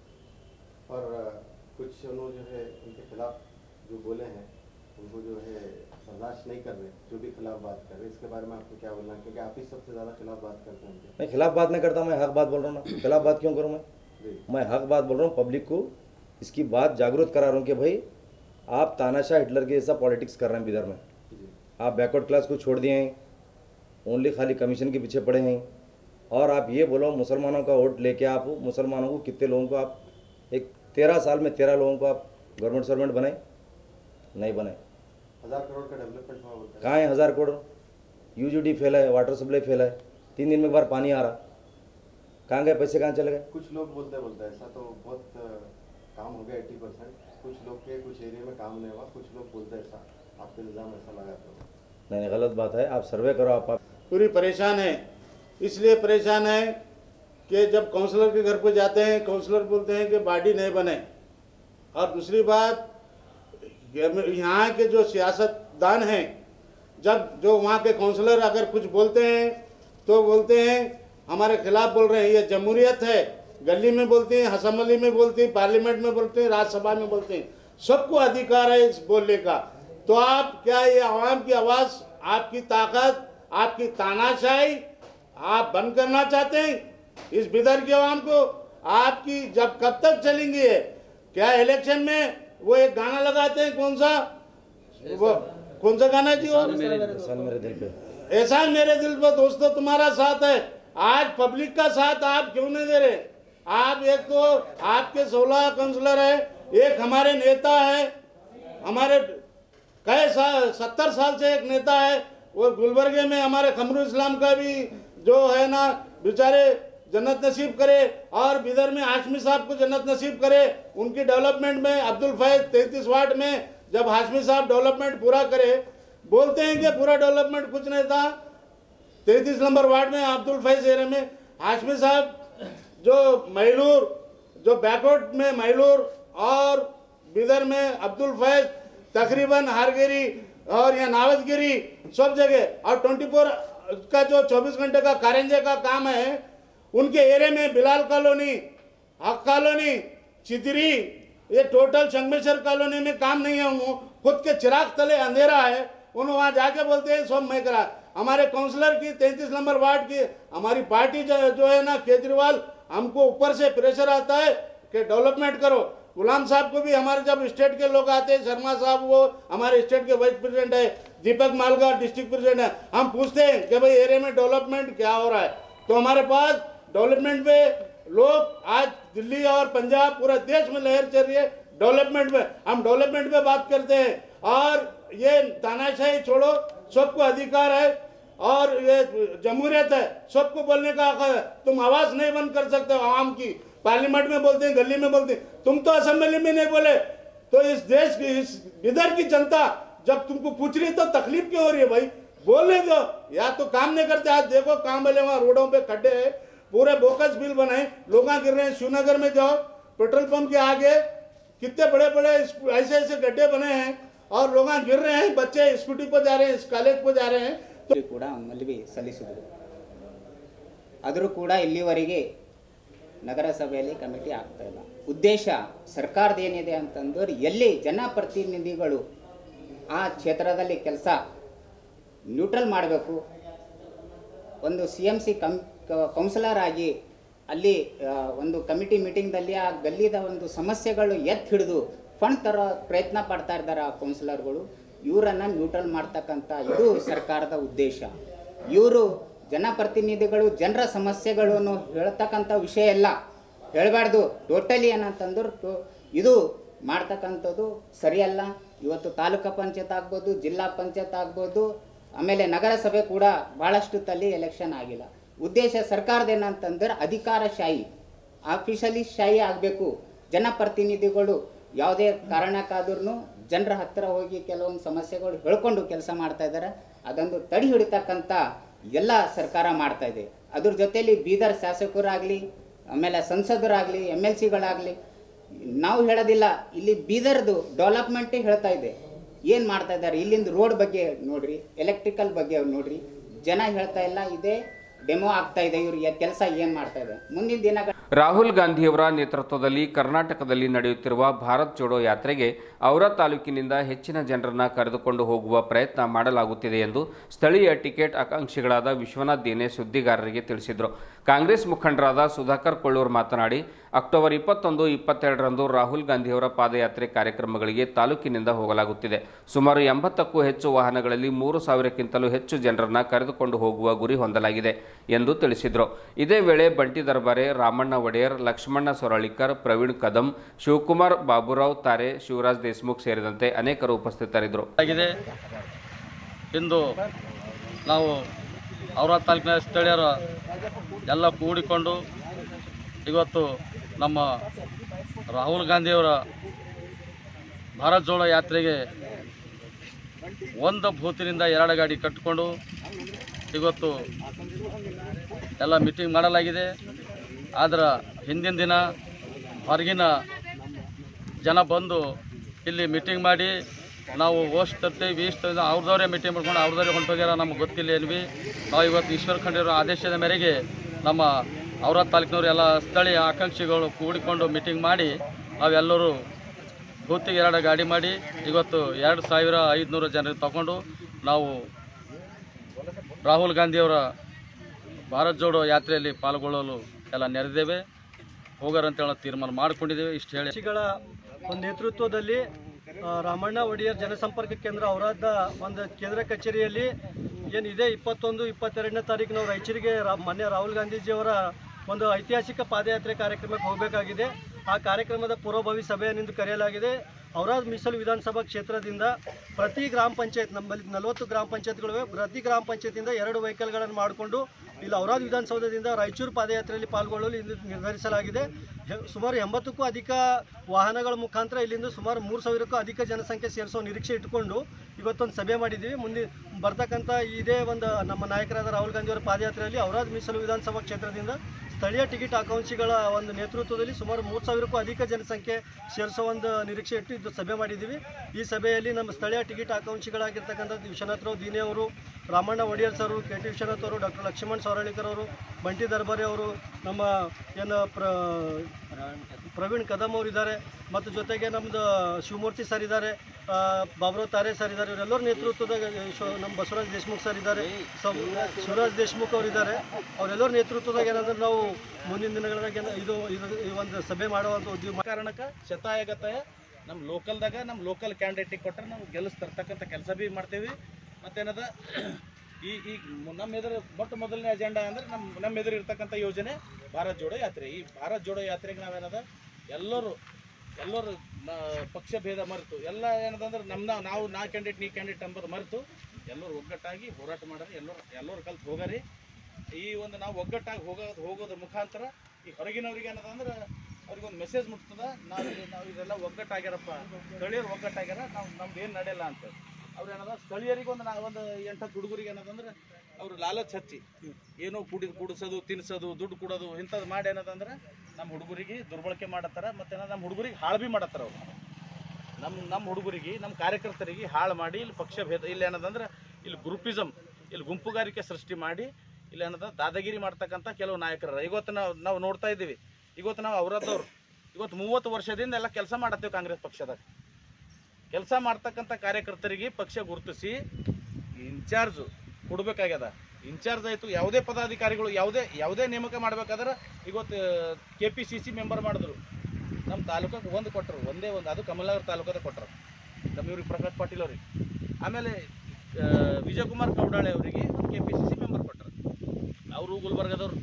Speaker 3: टाइम
Speaker 5: और अ, कुछ उन्होंने जो है उनके खिलाफ जो बोले हैं उनको जो है बर्दाश्त नहीं कर रहे जो भी खिलाफ बात कर रहे हैं इसके बारे में आपको क्या बोलना है क्योंकि आप ही सबसे ज़्यादा खिलाफ बात करते हैं उनके
Speaker 3: मैं खिलाफ बात नहीं करता मैं हक बात बोल रहा हूँ ना खिलाफ बात क्यों करूँ मैं
Speaker 5: जी
Speaker 3: मैं हक बात बोल रहा हूँ पब्लिक को इसकी बात जागरूक करा रहा हूँ कि भाई आप तानाशाह हिटलर के जैसा पॉलिटिक्स कर रहे हैं बिदर में
Speaker 5: जी
Speaker 3: आप बैकवर्ड क्लास को छोड़ दिए हैं ओनली खाली कमीशन के पीछे पड़े हैं और आप ये बोलो मुसलमानों का वोट लेके आप मुसलमानों को कितने लोगों को आप एक तेरह साल में तेरह लोगों को आप गवर्नमेंट सर्वेंट बनाए नहीं बनाए
Speaker 5: हज़ार करोड़ का डेवलपमेंट हुआ बोलते हैं
Speaker 3: कहाँ है हज़ार करोड़ यूजीडी फेल है वाटर सप्लाई फेल है तीन दिन में एक बार पानी आ रहा कहाँ गए पैसे कहाँ चले गए
Speaker 5: कुछ लोग बोलते बोलते ऐसा तो बहुत अ, काम हो गया एट्टी परसेंट कुछ लोग के कुछ एरिया में काम नहीं हुआ कुछ लोग बोलते ऐसा आपके इल्ज़ाम ऐसा लगाते हो
Speaker 3: नहीं नहीं गलत बात है आप सर्वे करो आप, आप
Speaker 7: पूरी परेशान है इसलिए परेशान है कि जब काउंसलर के घर पर जाते हैं काउंसलर बोलते हैं कि बॉडी नहीं बने और दूसरी बात ये- यहाँ के जो सियासतदान हैं जब जो वहाँ के काउंसलर अगर कुछ बोलते हैं तो बोलते हैं हमारे खिलाफ बोल रहे हैं ये जमहूरियत है गली में बोलते हैं असम्बली में बोलते हैं पार्लियामेंट में बोलते हैं राज्यसभा में बोलते हैं सबको अधिकार है इस बोलने का तो आप क्या ये आवाम की आवाज़ आपकी ताकत आपकी तानाशाही आप बंद करना चाहते हैं इस बिदर की आवाम को आपकी जब कब तक चलेंगी ये क्या इलेक्शन में वो एक गाना लगाते हैं कौन सा वो कौन सा गाना जी वो
Speaker 3: सन मेरे दिल पे
Speaker 7: ऐसा है मेरे दिल पर दोस्तों तुम्हारा साथ है आज पब्लिक का साथ आप क्यों नहीं दे रहे आप एक तो आपके सोलह काउंसलर है एक हमारे नेता है हमारे कई साल सत्तर साल से एक नेता है वो गुलबर्गे में हमारे खमरू इस्लाम का भी जो है ना बेचारे जन्नत नसीब करे और बिदर में हाशमी साहब को जन्नत नसीब करे उनकी डेवलपमेंट में अब्दुल फैज तैंतीस वार्ड में जब हाशमी साहब डेवलपमेंट पूरा करे बोलते हैं कि पूरा डेवलपमेंट कुछ नहीं था तैतीस नंबर वार्ड में अब्दुल फैज एरिया में हाशमी साहब जो मैलूर जो बैकवर्ड में मैलूर और बिदर में अब्दुल फैज तकरीबन हारगिरी और यहाँ नावतगिरी सब जगह और 24 का जो 24 घंटे का कारंजे का काम है उनके एरिया में बिलाल कॉलोनी हक कॉलोनी चितरी ये टोटल संगमेश्वर कॉलोनी में काम नहीं है उनको खुद के चिराग तले अंधेरा है उन्होंने वहाँ जाके बोलते हैं सब मैं करा हमारे काउंसलर की तैंतीस नंबर वार्ड की हमारी पार्टी जो, जो है ना केजरीवाल हमको ऊपर से प्रेशर आता है कि डेवलपमेंट करो गुलाम साहब को भी हमारे जब स्टेट के लोग आते हैं शर्मा साहब वो हमारे स्टेट के वाइस प्रेसिडेंट है दीपक मालगा डिस्ट्रिक्ट प्रेसिडेंट है हम पूछते हैं कि भाई एरिया में डेवलपमेंट क्या हो रहा है तो हमारे पास डेवलपमेंट में लोग आज दिल्ली और पंजाब पूरे देश में लहर चल रही है डेवलपमेंट में हम डेवलपमेंट में बात करते हैं और ये तानाशाही छोड़ो सबको अधिकार है और ये जमहूरियत है सबको बोलने का हक है तुम आवाज नहीं बंद कर सकते हो आवाम की पार्लियामेंट में बोलते हैं गली में बोलते हैं तुम तो असेंबली में नहीं बोले तो इस देश की इस इधर की जनता जब तुमको पूछ रही है, तो तकलीफ क्यों हो रही है भाई बोलने दो या तो काम नहीं करते आज देखो काम वाले वहाँ रोडों पे खड्डे है पूरे बोकस बिल बनाए लोग गिर रहे हैं शिवनगर में जाओ पेट्रोल पंप के आगे कितने बड़े बड़े ऐसे ऐसे गड्ढे बने हैं और लोग गिर रहे हैं बच्चे स्कूटी पर जा रहे हैं कॉलेज पर जा रहे हैं
Speaker 8: ಕೂಡ ಮನವಿ ಸಲ್ಲಿಸಿದರು ಆದರೂ ಕೂಡ ಇಲ್ಲಿವರೆಗೆ ನಗರಸಭೆಯಲ್ಲಿ ಕಮಿಟಿ ಆಗ್ತಾ ಇಲ್ಲ ಉದ್ದೇಶ ಸರ್ಕಾರದ ಏನಿದೆ ಅಂತಂದ್ರೆ ಎಲ್ಲಿ ಜನಪ್ರತಿನಿಧಿಗಳು ಆ ಕ್ಷೇತ್ರದಲ್ಲಿ ಕೆಲಸ ನ್ಯೂಟ್ರಲ್ ಮಾಡಬೇಕು ಒಂದು C M C cum councillor ಆಗಿ ಅಲ್ಲಿ ಆ, ಒಂದು ಕಮಿಟಿ ಮೀಟಿಂಗ್ದಲ್ಲಿ ಆ ಗಲ್ಲಿದ ಒಂದು ಸಮಸ್ಯೆಗಳು ಎತ್ತು ಹಿಡಿದು ಫಂಡ್ ತರೋ ಪ್ರಯತ್ನ ಪಡ್ತಾ ಇದ್ದಾರೆ ಆ ಕೌನ್ಸಿಲರ್ಗಳು ಇವರನ್ನು ನ್ಯೂಟ್ರಲ್ ಮಾಡ್ತಕ್ಕಂಥ ಇದು ಸರ್ಕಾರದ ಉದ್ದೇಶ ಇವರು ಜನಪ್ರತಿನಿಧಿಗಳು ಜನರ ಸಮಸ್ಯೆಗಳನ್ನು ಹೇಳ್ತಕ್ಕಂಥ ವಿಷಯ ಎಲ್ಲ ಹೇಳಬಾರ್ದು ಟೋಟಲಿ ಏನಂತಂದ್ರೆ ಟೋ ಇದು ಮಾಡ್ತಕ್ಕಂಥದ್ದು ಸರಿಯಲ್ಲ ಇವತ್ತು ತಾಲೂಕು ಪಂಚಾಯತ್ ಆಗ್ಬೋದು ಜಿಲ್ಲಾ ಪಂಚಾಯತ್ ಆಗ್ಬೋದು ಆಮೇಲೆ ನಗರಸಭೆ ಕೂಡ ಭಾಳಷ್ಟು ತಲ್ಲಿ ಎಲೆಕ್ಷನ್ ಆಗಿಲ್ಲ ಉದ್ದೇಶ ಸರ್ಕಾರದ ಏನಂತಂದ್ರೆ ಅಧಿಕಾರಶಾಹಿ ಆಫೀಸಲ್ಲಿ ಶಾಹಿ ಆಗಬೇಕು ಜನಪ್ರತಿನಿಧಿಗಳು ಯಾವುದೇ ಕಾರಣಕ್ಕಾದ್ರೂ ಜನರ ಹತ್ತಿರ ಹೋಗಿ ಕೆಲವೊಂದು ಸಮಸ್ಯೆಗಳು ಹೇಳ್ಕೊಂಡು ಕೆಲಸ ಮಾಡ್ತಾ ಇದ್ದಾರೆ ಅದೊಂದು ತಡೆ ಹಿಡಿತಕ್ಕಂಥ ಎಲ್ಲ ಸರ್ಕಾರ ಮಾಡ್ತಾ ಇದೆ ಅದ್ರ ಜೊತೆಯಲ್ಲಿ ಬೀದರ್ ಶಾಸಕರಾಗಲಿ ಆಮೇಲೆ ಸಂಸದರಾಗಲಿ ಎಮ್ ಎಲ್ ಸಿಗಳಾಗಲಿ ನಾವು ಹೇಳೋದಿಲ್ಲ ಇಲ್ಲಿ ಬೀದರ್ದು ಡೆವಲಪ್ಮೆಂಟೇ ಹೇಳ್ತಾ ಇದೆ ಏನು ಮಾಡ್ತಾ ಇದ್ದಾರೆ ಇಲ್ಲಿಂದ ರೋಡ್ ಬಗ್ಗೆ ನೋಡ್ರಿ ಎಲೆಕ್ಟ್ರಿಕಲ್ ಬಗ್ಗೆ ನೋಡ್ರಿ ಜನ ಹೇಳ್ತಾ ಇಲ್ಲ ಇದೇ ಡೆಮೋ ಆಗ್ತಾ ಇದೆ ಇವ್ರಿಗೆ ಕೆಲಸ ಏನು ಮಾಡ್ತಾ ಇದೆ ಮುಂದಿನ ದಿನಗಳ
Speaker 1: ರಾಹುಲ್ ಗಾಂಧಿಯವರ ನೇತೃತ್ವದಲ್ಲಿ ಕರ್ನಾಟಕದಲ್ಲಿ ನಡೆಯುತ್ತಿರುವ ಭಾರತ್ ಜೋಡೋ ಯಾತ್ರೆಗೆ ಔರಾ ತಾಲೂಕಿನಿಂದ ಹೆಚ್ಚಿನ ಜನರನ್ನ ಕರೆದುಕೊಂಡು ಹೋಗುವ ಪ್ರಯತ್ನ ಮಾಡಲಾಗುತ್ತಿದೆ ಎಂದು ಸ್ಥಳೀಯ ಟಿಕೆಟ್ ಆಕಾಂಕ್ಷಿಗಳಾದ ವಿಶ್ವನಾಥ್ ದೇನೆ ಸುದ್ದಿಗಾರರಿಗೆ ತಿಳಿಸಿದರು ಕಾಂಗ್ರೆಸ್ ಮುಖಂಡರಾದ ಸುಧಾಕರ್ ಕೊಳ್ಳೂರ್ ಮಾತನಾಡಿ ಅಕ್ಟೋಬರ್ ಇಪ್ಪತ್ತೊಂದು ಇಪ್ಪತ್ತೆರಡರಂದು ರಾಹುಲ್ ಗಾಂಧಿಯವರ ಪಾದಯಾತ್ರೆ ಕಾರ್ಯಕ್ರಮಗಳಿಗೆ ತಾಲೂಕಿನಿಂದ ಹೋಗಲಾಗುತ್ತಿದೆ ಸುಮಾರು ಎಂಬತ್ತಕ್ಕೂ ಹೆಚ್ಚು ವಾಹನಗಳಲ್ಲಿ ಮೂರು ಸಾವಿರಕ್ಕಿಂತಲೂ ಹೆಚ್ಚು ಜನರನ್ನ ಕರೆದುಕೊಂಡು ಹೋಗುವ ಗುರಿ ಹೊಂದಲಾಗಿದೆ ಎಂದು ತಿಳಿಸಿದರು ಇದೇ ವೇಳೆ ಬಂಟಿ ದರ್ಬಾರೆ ರಾಮಣ್ಣ ಒಡೆಯರ್ ಲಕ್ಷ್ಮಣ ಸೊರಳಿಕರ್ ಪ್ರವೀಣ್ ಕದಂ ಶಿವಕುಮಾರ್ ಬಾಬುರಾವ್ ತಾರೆ ಶಿವರಾಜ್ ದೇಶ್ಮುಖ್ ಸೇರಿದಂತೆ ಅನೇಕರು ಉಪಸ್ಥಿತರಿದ್ದರು
Speaker 9: ಆಗಿದೆ ಇಂದು ನಾವು ಔರಾ ತಾಲೂಕಿನ ಸ್ಥಳೀಯರು ಎಲ್ಲ ಕೂಡಿಕೊಂಡು ಇವತ್ತು ನಮ್ಮ ರಾಹುಲ್ ಗಾಂಧಿಯವರ ಭಾರತ್ ಜೋಡೋ ಯಾತ್ರೆಗೆ ಒಂದು ಬೂತಿನಿಂದ ಎರಡು ಗಾಡಿ ಕಟ್ಟಿಕೊಂಡು ಇವತ್ತು ಎಲ್ಲ ಮೀಟಿಂಗ್ ಮಾಡಲಾಗಿದೆ ಆದ್ರೆ ಹಿಂದಿನ ದಿನ ಹೊರಗಿನ ಜನ ಬಂದು ಇಲ್ಲಿ ಮೀಟಿಂಗ್ ಮಾಡಿ ನಾವು ಓಸ್ಟ್ ತರ್ತೀವಿ ಈಸ್ಟ್ ತರ್ತೀವಿ ಅವ್ರದವ್ರೇ ಮೀಟಿಂಗ್ ಮಾಡ್ಕೊಂಡು ಅವ್ರದವ್ರೇ ಹೊಂಟೋಗ್ಯಾರ ನಮ್ಗೆ ಗೊತ್ತಿಲ್ಲ ಏನ್ವಿ ನಾವು ಇವತ್ತು ಈಶ್ವರ ಖಂಡಿರೋ ಆದೇಶದ ಮೇರೆಗೆ ನಮ್ಮ ಔರ ತಾಲೂಕಿನವ್ರು ಎಲ್ಲ ಸ್ಥಳೀಯ ಆಕಾಂಕ್ಷಿಗಳು ಕೂಡಿಕೊಂಡು ಮೀಟಿಂಗ್ ಮಾಡಿ ನಾವೆಲ್ಲರೂ ಬೂತಿಗೆ ಎರಡು ಗಾಡಿ ಮಾಡಿ ಇವತ್ತು ಎರಡು ಸಾವಿರ ಐದುನೂರು ಜನರಿಗೆ ತಗೊಂಡು ನಾವು ರಾಹುಲ್ ಗಾಂಧಿಯವರ ಭಾರತ್ ಜೋಡೋ ಯಾತ್ರೆಯಲ್ಲಿ ಪಾಲ್ಗೊಳ್ಳಲು ಎಲ್ಲ ನೆರೆದೇವೆ ಹೋಗಾರಂತೇಳಿ ನಾವು ತೀರ್ಮಾನ ಮಾಡಿಕೊಂಡಿದ್ದೇವೆ ಇಷ್ಟು ಹೇಳಿ
Speaker 10: ಗಳ ಒಂದು ನೇತೃತ್ವದಲ್ಲಿ ಆ, ರಾಮಣ್ಣ ಒಡೆಯರ್ ಜನಸಂಪರ್ಕ ಕೇಂದ್ರ ಅವರಾದ ಒಂದು ಕೇಂದ್ರ ಕಚೇರಿಯಲ್ಲಿ ಏನಿದೆ ಇಪ್ಪತ್ತೊಂದು ಇಪ್ಪತ್ತೆರಡನೇ ತಾರೀಕು ನಾವು ರಾಯಚೂರಿಗೆ ರಾ ಮಾನ್ಯ ರಾಹುಲ್ ಗಾಂಧೀಜಿಯವರ ಒಂದು ಐತಿಹಾಸಿಕ ಪಾದಯಾತ್ರೆ ಕಾರ್ಯಕ್ರಮಕ್ಕೆ ಹೋಗಬೇಕಾಗಿದೆ ಆ ಕಾರ್ಯಕ್ರಮದ ಪೂರ್ವಭಾವಿ ಸಭೆಯನ್ನಿಂದು ಕರೆಯಲಾಗಿದೆ ಔರಾದ್ ಮೀಸಲು ವಿಧಾನಸಭಾ ಕ್ಷೇತ್ರದಿಂದ ಪ್ರತಿ ಗ್ರಾಮ ಪಂಚಾಯತ್ ನಮ್ಮಲ್ಲಿ ನಲವತ್ತು ಗ್ರಾಮ ಪಂಚಾಯತ್ಗಳಿವೆ ಪ್ರತಿ ಗ್ರಾಮ ಪಂಚಾಯತಿಂದ ಎರಡು ವೆಹಿಕಲ್ಗಳನ್ನು ಮಾಡಿಕೊಂಡು ಇಲ್ಲಿ ಔರಾದ್ ವಿಧಾನಸೌಧದಿಂದ ರಾಯಚೂರು ಪಾದಯಾತ್ರೆಯಲ್ಲಿ ಪಾಲ್ಗೊಳ್ಳಲು ಇಂದು ನಿರ್ಧರಿಸಲಾಗಿದೆ ಹೆ- ಸುಮಾರು ಎಂಬತ್ತಕ್ಕೂ ಅಧಿಕ ವಾಹನಗಳ ಮುಖಾಂತರ ಇಲ್ಲಿಂದ ಸುಮಾರು ಮೂರು ಸಾವಿರಕ್ಕೂ ಅಧಿಕ ಜನಸಂಖ್ಯೆ ಸೇರಿಸೋ ನಿರೀಕ್ಷೆ ಇಟ್ಟುಕೊಂಡು ಇವತ್ತೊಂದು ಸಭೆ ಮಾಡಿದ್ದೀವಿ ಮುಂದೆ ಬರ್ತಕ್ಕಂಥ ಇದೇ ಒಂದು ನಮ್ಮ ನಾಯಕರಾದ ರಾಹುಲ್ ಗಾಂಧಿಯವರ ಪಾದಯಾತ್ರೆಯಲ್ಲಿ ಔರಾದ್ ಮೀಸಲು ವಿಧಾನಸಭಾ ಕ್ಷೇತ್ರದಿಂದ ಸ್ಥಳೀಯ ಟಿಕೆಟ್ ಆಕಾಂಕ್ಷಿಗಳ ಒಂದು ನೇತೃತ್ವದಲ್ಲಿ ಸುಮಾರು ಮೂರು ಸಾವಿರಕ್ಕೂ ಅಧಿಕ ಜನಸಂಖ್ಯೆ ಸೇರಿಸೋ ಒಂದು ನಿರೀಕ್ಷೆ ಇಟ್ಟು ಇದು ಸಭೆ ಮಾಡಿದ್ದೀವಿ ಈ ಸಭೆಯಲ್ಲಿ ನಮ್ಮ ಸ್ಥಳೀಯ ಟಿಕೆಟ್ ಆಕಾಂಕ್ಷಿಗಳಾಗಿರ್ತಕ್ಕಂಥ ವಿಶ್ವನಾಥರಾವ್ ದೀನೆ ಅವರು Ramanna Odeyar sir K T Vishwanath ಅವರು ಡಾಕ್ಟರ್ ಲಕ್ಷ್ಮಣ್ ಸೌರಳಿಕರ್ ಅವರು ಬಂಟಿ ದರ್ಬಾರಿ ಅವರು ನಮ್ಮ ಏನು ಪ್ರ ಪ್ರವೀಣ್ ಕದಮ್ ಅವರು ಇದ್ದಾರೆ ಮತ್ತು ಜೊತೆಗೆ ನಮ್ಮದು ಶಿವಮೂರ್ತಿ ಸರ್ ಇದ್ದಾರೆ ಆ, ಬಾಬುರಾವ್ ತಾರೆ ಸರ್ ಇದ್ದಾರೆ ಇವರೆಲ್ಲರ ನೇತೃತ್ವದಾಗ ಶೋ- ನಮ್ಮ ಬಸವರಾಜ್ ದೇಶ್ಮುಖ್ ಸರ್ ಇದ್ದಾರೆ ಸೊ ಶಿವರಾಜ್ ದೇಶ್ಮುಖ್ ಅವರು ಇದ್ದಾರೆ ಅವರೆಲ್ಲರ ನೇತೃತ್ವದಾಗ ಏನಂದ್ರೆ ನಾವು ಮುಂದಿನ ದಿನಗಳಾಗ ಏನ- ಇದು ಇದು ಈ ಒಂದು ಸಭೆ ಮಾಡುವಂಥ ಉದ್ಯಮ
Speaker 11: ಕಾರಣಕ್ಕೆ ಶತಾಯಗತಾಯ ನಮ್ಮ ಲೋಕಲ್ದಾಗ ನಮ್ಮ ಲೋಕಲ್ ಕ್ಯಾಂಡಿಡೇಟಿಗೆ ಕೊಟ್ಟರೆ ನಾವು ಗೆಲ್ಲಿಸ್ತರ್ತಕ್ಕಂಥ ಕೆಲಸ ಭೀ ಮಾಡ್ತೇವೆ ಮತ್ತೇನದ ಈ ಈಗ ನಮ್ಮ ಎದುರು ಮೊಟ್ಟ ಮೊದಲನೇ ಅಜೆಂಡಾ ಅಂದ್ರೆ ನಮ್ಮ ನಮ್ಮ ಎದುರು ಇರ್ತಕ್ಕಂಥ ಯೋಜನೆ ಭಾರತ್ ಜೋಡೋ ಯಾತ್ರೆ ಈ ಭಾರತ್ ಜೋಡೋ ಯಾತ್ರೆಗೆ ನಾವೇನದ ಎಲ್ಲರೂ ಎಲ್ಲರೂ ನ- ಪಕ್ಷ ಭೇದ ಮರೆತು ಎಲ್ಲ ಏನದಂದ್ರೆ ನಮ್ಮ ನಾವು ನಾ ಕ್ಯಾಂಡಿಡೇಟ್ ನೀ ಕ್ಯಾಂಡಿಡೇಟ್ ಅಂಬೋದು ಮರೆತು ಎಲ್ಲರೂ ಒಗ್ಗಟ್ಟಾಗಿ ಹೋರಾಟ ಮಾಡೋದು ಎಲ್ಲರೂ ಎಲ್ಲರೂ ಕಲ್ತು ಹೋಗಾರಿ ಈ ಒಂದು ನಾವು ಒಗ್ಗಟ್ಟಾಗಿ ಹೋಗೋದು ಹೋಗೋದ್ರ ಮುಖಾಂತರ ಈ ಹೊರಗಿನವ್ರಿಗೆ ಏನದಂದ್ರೆ ಅವ್ರಿಗೊಂದು ಮೆಸೇಜ್ ಮುಟ್ತದ ನಾವು ಇಲ್ಲಿ- ನಾವು ಇದೆಲ್ಲ ಒಗ್ಗಟ್ಟಾಗ್ಯಾರಪ್ಪ ಸ್ಥಳೀಯರು ಒಗ್ಗಟ್ಟಾಗ್ಯಾರ ನಾವು ನಮ್ದು ಏನು ನಡೆಯಲ್ಲ ಅಂತ ಅವ್ರು ಏನದ ಸ್ಥಳೀಯರಿಗೆ ಒಂದು ನಾ ಒಂದು ಎಂಟತ್ತು ಹುಡುಗರಿಗೆ ಏನದಂದ್ರೆ ಅವರು ಲಾಲಚ್ ಹಚ್ಚಿ ಏನೋ ಕುಡಿ ಕುಡಿಸೋದು ತಿನ್ಸೋದು ದುಡ್ಡು ಕೊಡೋದು ಇಂಥದ್ದು ಮಾಡಿ ಏನದಂದ್ರೆ ನಮ್ಮ ಹುಡುಗರಿಗೆ ದುರ್ಬಳಕೆ ಮಾಡತ್ತಾರ ಮತ್ತೆ ನಮ್ಮ ಹುಡುಗರಿಗೆ ಹಾಳು ಭೀ ಮಾಡತ್ತಾರ ಅವ್ರು ನಮ್ಮ ನಮ್ಮ ಹುಡುಗರಿಗೆ ನಮ್ಮ ಕಾರ್ಯಕರ್ತರಿಗೆ ಹಾಳು ಮಾಡಿ ಇಲ್ಲಿ ಪಕ್ಷ ಭೇದ ಇಲ್ಲಿ ಏನದಂದ್ರೆ ಇಲ್ಲಿ ಗ್ರೂಪಿಸಮ್ ಇಲ್ಲಿ ಗುಂಪುಗಾರಿಕೆ ಸೃಷ್ಟಿ ಮಾಡಿ ಇಲ್ಲ ಏನದ ದಾದಾಗಿರಿ ಮಾಡ್ತಕ್ಕಂಥ ಕೆಲವು ನಾಯಕರ ಇವತ್ತು ನಾವು ನಾವು ನೋಡ್ತಾ ಇದ್ದೀವಿ ಇವತ್ತು ನಾವು ಅವರದ್ದವ್ರು ಇವತ್ತು ಮೂವತ್ತು ವರ್ಷದಿಂದ ಎಲ್ಲ ಕೆಲಸ ಮಾಡತ್ತೇವೆ ಕಾಂಗ್ರೆಸ್ ಪಕ್ಷದಾಗ ಕೆಲಸ ಮಾಡ್ತಕ್ಕಂಥ ಕಾರ್ಯಕರ್ತರಿಗೆ ಪಕ್ಷ ಗುರುತಿಸಿ ಇನ್ಚಾರ್ಜ್ ಕೊಡ್ಬೇಕಾಗ್ಯದ ಇನ್ಚಾರ್ಜ್ ಆಯಿತು ಯಾವುದೇ ಪದಾಧಿಕಾರಿಗಳು ಯಾವುದೇ ಯಾವುದೇ ನೇಮಕ ಮಾಡ್ಬೇಕಾದ್ರೆ ಇವತ್ತು K P C C member ಮಾಡಿದ್ರು ನಮ್ಮ ತಾಲೂಕಕ್ಕೆ ಒಂದು ಕೊಟ್ಟರು ಒಂದೇ ಒಂದು ಅದು ಕಮಲಾಪುರ ತಾಲೂಕದ ಕೊಟ್ಟರು ನಮ್ಮ ಇವ್ರಿಗೆ ಪ್ರಕಾಶ್ ಪಾಟೀಲ್ ಅವ್ರಿಗೆ ಆಮೇಲೆ ಆ, ವಿಜಯಕುಮಾರ್ ಕೌಡಾಳೆ ಅವರಿಗೆ K P C C member ಕೊಟ್ಟರು ಅವರು ಗುಲ್ಬರ್ಗದವ್ರು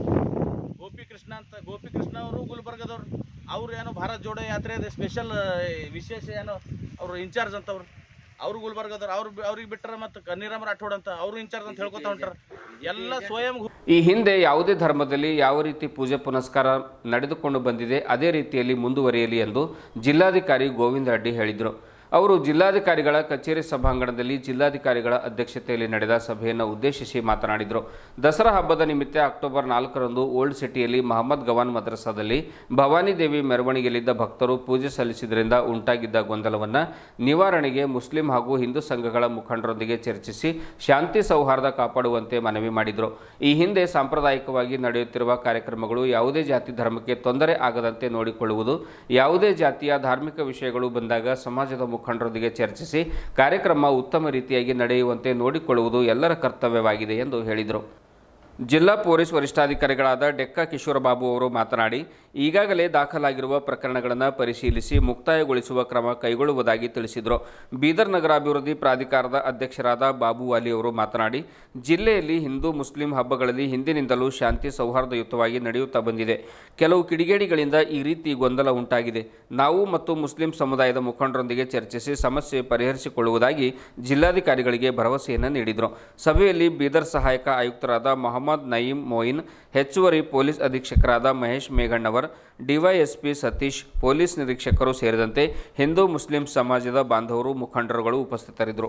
Speaker 11: ಗೋಪಿ ಕೃಷ್ಣ ಅಂತ ಗೋಪಿ ಕೃಷ್ಣ ಅವರು ಗುಲ್ಬರ್ಗದವ್ರು ಅವ್ರು ಏನೋ ಭಾರತ್ ಜೋಡೋ ಯಾತ್ರೆ ಸ್ಪೆಷಲ್ ವಿಶೇಷ ಏನೋ ಅವರು ಇನ್ಚಾರ್ಜ್ ಅಂತವ್ರು ಅವರು ಗುಲ್ಬರ್ಗದವ್ರು ಅವ್ರು ಅವ್ರಿಗೆ ಬಿಟ್ಟರೆ ಮತ್ತು ಕನ್ನೀರಾಮ ರಾಠೋಡ್ ಅಂತ ಅವರು ಇನ್ಚಾರ್ಜ್ ಅಂತ ಹೇಳ್ಕೊತ ಹೊಂಟಾರ ಎಲ್ಲ ಸ್ವಯಂ
Speaker 1: ಈ ಹಿಂದೆ ಯಾವುದೇ ಧರ್ಮದಲ್ಲಿ ಯಾವ ರೀತಿ ಪೂಜೆ ಪುನಸ್ಕಾರ ನಡೆದುಕೊಂಡು ಬಂದಿದೆ ಅದೇ ರೀತಿಯಲ್ಲಿ ಮುಂದುವರಿಯಲಿ ಎಂದು ಜಿಲ್ಲಾಧಿಕಾರಿ ಗೋವಿಂದ ರೆಡ್ಡಿ ಹೇಳಿದರು ಅವರು ಜಿಲ್ಲಾಧಿಕಾರಿಗಳ ಕಚೇರಿ ಸಭಾಂಗಣದಲ್ಲಿ ಜಿಲ್ಲಾಧಿಕಾರಿಗಳ ಅಧ್ಯಕ್ಷತೆಯಲ್ಲಿ ನಡೆದ ಸಭೆಯನ್ನು ಉದ್ದೇಶಿಸಿ ಮಾತನಾಡಿದರು ದಸರಾ ಹಬ್ಬದ ನಿಮಿತ್ತ ಅಕ್ಟೋಬರ್ ನಾಲ್ಕರಂದು ಓಲ್ಡ್ ಸಿಟಿಯಲ್ಲಿ ಮಹಮ್ಮದ್ ಗವಾನ್ ಮದ್ರಸಾದಲ್ಲಿ ಭವಾನಿ ದೇವಿ ಮೆರವಣಿಗೆಯಲ್ಲಿದ್ದ ಭಕ್ತರು ಪೂಜೆ ಸಲ್ಲಿಸಿದ್ರಿಂದ ಉಂಟಾಗಿದ್ದ ಗೊಂದಲವನ್ನು ನಿವಾರಣೆಗೆ ಮುಸ್ಲಿಂ ಹಾಗೂ ಹಿಂದೂ ಸಂಘಗಳ ಮುಖಂಡರೊಂದಿಗೆ ಚರ್ಚಿಸಿ ಶಾಂತಿ ಸೌಹಾರ್ದ ಕಾಪಾಡುವಂತೆ ಮನವಿ ಮಾಡಿದರು ಈ ಹಿಂದೆ ಸಾಂಪ್ರದಾಯಿಕವಾಗಿ ನಡೆಯುತ್ತಿರುವ ಕಾರ್ಯಕ್ರಮಗಳು ಯಾವುದೇ ಜಾತಿ ಧರ್ಮಕ್ಕೆ ತೊಂದರೆ ಆಗದಂತೆ ನೋಡಿಕೊಳ್ಳುವುದು ಯಾವುದೇ ಜಾತಿಯ ಧಾರ್ಮಿಕ ವಿಷಯಗಳು ಬಂದಾಗ ಸಮಾಜದ ಮುಖಂಡರೊಂದಿಗೆ ಚರ್ಚಿಸಿ ಕಾರ್ಯಕ್ರಮ ಉತ್ತಮ ರೀತಿಯಾಗಿ ನಡೆಯುವಂತೆ ನೋಡಿಕೊಳ್ಳುವುದು ಎಲ್ಲರ ಕರ್ತವ್ಯವಾಗಿದೆ ಎಂದು ಹೇಳಿದರು ಜಿಲ್ಲಾ ಪೊಲೀಸ್ ವರಿಷ್ಠಾಧಿಕಾರಿಗಳಾದ ಡೆಕ್ಕಾ ಕಿಶೋರಬಾಬು ಅವರು ಮಾತನಾಡಿ ಈಗಾಗಲೇ ದಾಖಲಾಗಿರುವ ಪ್ರಕರಣಗಳನ್ನು ಪರಿಶೀಲಿಸಿ ಮುಕ್ತಾಯಗೊಳಿಸುವ ಕ್ರಮ ಕೈಗೊಳ್ಳುವುದಾಗಿ ತಿಳಿಸಿದರು ಬೀದರ್ ನಗರಾಭಿವೃದ್ಧಿ ಪ್ರಾಧಿಕಾರದ ಅಧ್ಯಕ್ಷರಾದ ಬಾಬು ವಾಲಿ ಅವರು ಮಾತನಾಡಿ ಜಿಲ್ಲೆಯಲ್ಲಿ ಹಿಂದೂ ಮುಸ್ಲಿಂ ಹಬ್ಬಗಳಲ್ಲಿ ಹಿಂದಿನಿಂದಲೂ ಶಾಂತಿ ಸೌಹಾರ್ದಯುತವಾಗಿ ನಡೆಯುತ್ತಾ ಬಂದಿದೆ ಕೆಲವು ಕಿಡಿಗೇಡಿಗಳಿಂದ ಈ ರೀತಿ ಗೊಂದಲ ಉಂಟಾಗಿದೆ ನಾವು ಮತ್ತು ಮುಸ್ಲಿಂ ಸಮುದಾಯದ ಮುಖಂಡರೊಂದಿಗೆ ಚರ್ಚಿಸಿ ಸಮಸ್ಯೆ ಪರಿಹರಿಸಿಕೊಳ್ಳುವುದಾಗಿ ಜಿಲ್ಲಾಧಿಕಾರಿಗಳಿಗೆ ಭರವಸೆಯನ್ನು ನೀಡಿದರು ಸಭೆಯಲ್ಲಿ ಬೀದರ್ ಸಹಾಯಕ ಆಯುಕ್ತರಾದ ಮೊಹಮ್ಮದ್ ನಯೀಂ ಮೊಯಿನ್ ಹೆಚ್ಚುವರಿ ಪೊಲೀಸ್ ಅಧೀಕ್ಷಕರಾದ ಮಹೇಶ್ ಮೇಘಣ್ಣವರ್ ಡಿವೈಎಸ್ಪಿ ಸತೀಶ್ ಪೊಲೀಸ್ ನಿರೀಕ್ಷಕರು ಸೇರಿದಂತೆ ಹಿಂದೂ ಮುಸ್ಲಿಂ ಸಮಾಜದ ಬಾಂಧವರು ಮುಖಂಡರುಗಳು ಉಪಸ್ಥಿತರಿದ್ದರು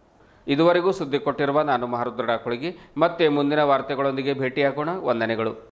Speaker 1: ಇದುವರೆಗೂ ಸುದ್ದಿ ಕೊಟ್ಟಿರುವ ನಾನು ಮಹರುದ್ರ ಡಾಕುಳಗಿ ಮತ್ತೆ ಮುಂದಿನ ವಾರ್ತೆಗಳೊಂದಿಗೆ ಭೇಟಿಯಾಗೋಣ ವಂದನೆಗಳು